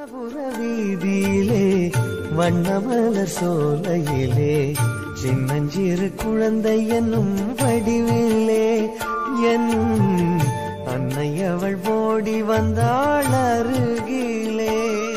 கண்ணபுர வீதியிலே வண்ணமலர் சோலையிலே சின்னஞ்சிறு குழந்தை என்னும் வடிவிலே என் அன்னை அவள் ஓடி வந்தாள் அருகிலே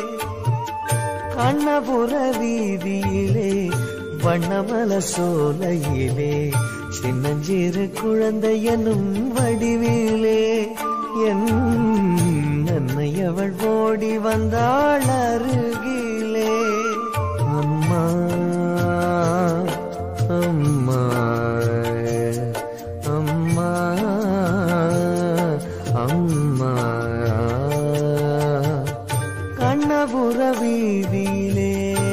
கண்ணபுர வீதியிலே வண்ணமல சோலையிலே சின்னஞ்சிறு குழந்தை என்னும் வடிவிலே என் அன்னை அவள் ஓடி வந்தாள் அருகிலே அம்மா அம்மா அம்மா அம்மா கண்ணபுர வீதியிலே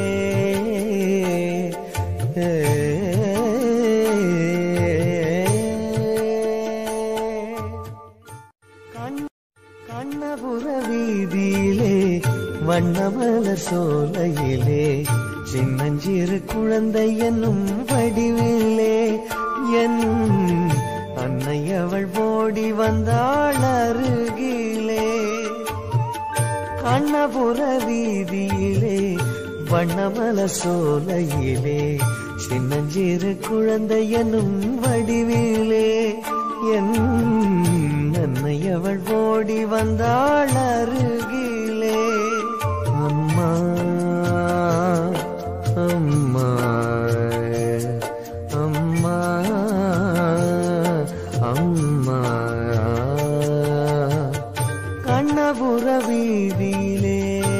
கண்- கண்ணபுர வீதியிலே வண்ணமலர் சோலையிலே சின்னஞ்சிறு குழந்தை என்னும் வடிவிலே என் அன்னை அவள் ஓடி வந்தாள் அருகிலே கண்ணபுர வீதியிலே வண்ணமல சோலையிலே சின்னஞ்சிறு குழந்தை என்னும் வடிவிலே என் அன்னை அவள் ஓடி வந்தாள் அருகிலே அம்மா அம்மா அம்மா அம்மா கண்ணபுர வீதியிலே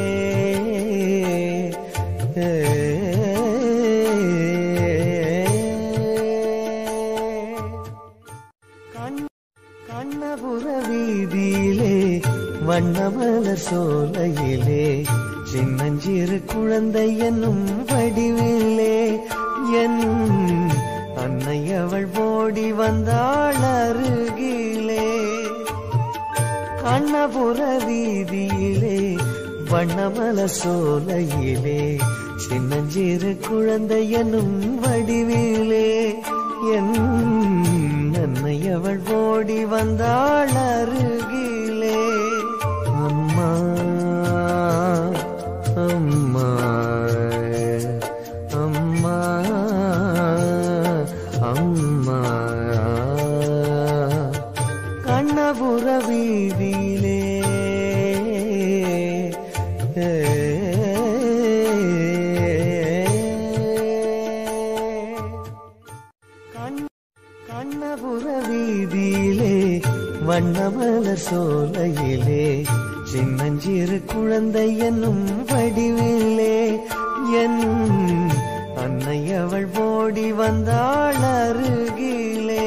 கண்- கண்ணபுர வீதியிலே வண்ணமலர் சோலையிலே சின்னஞ்சிறு குழந்தை என்னும் வடிவிலே என் அன்னை அவள் ஓடி வந்தாள் அருகிலே கண்ணபுர வீதியிலே வண்ணமல சோலையிலே சின்னஞ்சிறு குழந்தை என்னும் வடிவிலே என் அன்னை அவள் ஓடி வந்தாள் அருகிலே அம்மா அம்மா அம்மா அம்மா கண்ணபுர வீதியிலே கண்- கண்ணபுர வீதியிலே வண்ணமலர் சோலையிலே சின்னஞ்சிறு குழந்தை என்னும் வடிவிலே என் அன்னை அவள் ஓடி வந்தாள் அருகிலே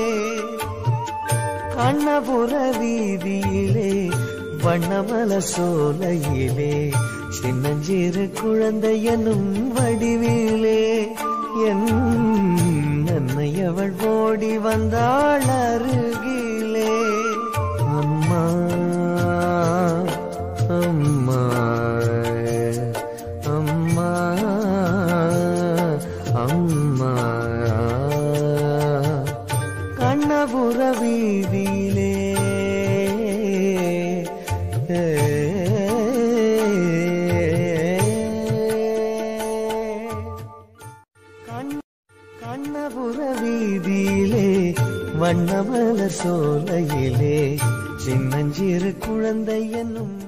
கண்ணபுர வீதியிலே வண்ணமல சோலையிலே சின்னஞ்சிறு குழந்தை என்னும் வடிவிலே என் அன்னை அவள் ஓடி வந்தாள் அருகிலே அம்மா அம்மா அம்மா அம்மா கண்ணபுர வீதியிலே கண்- கண்ணபுர வீதியிலே வண்ணமலர் சோலையிலே சின்னஞ்சிறு குழந்தை என்னும்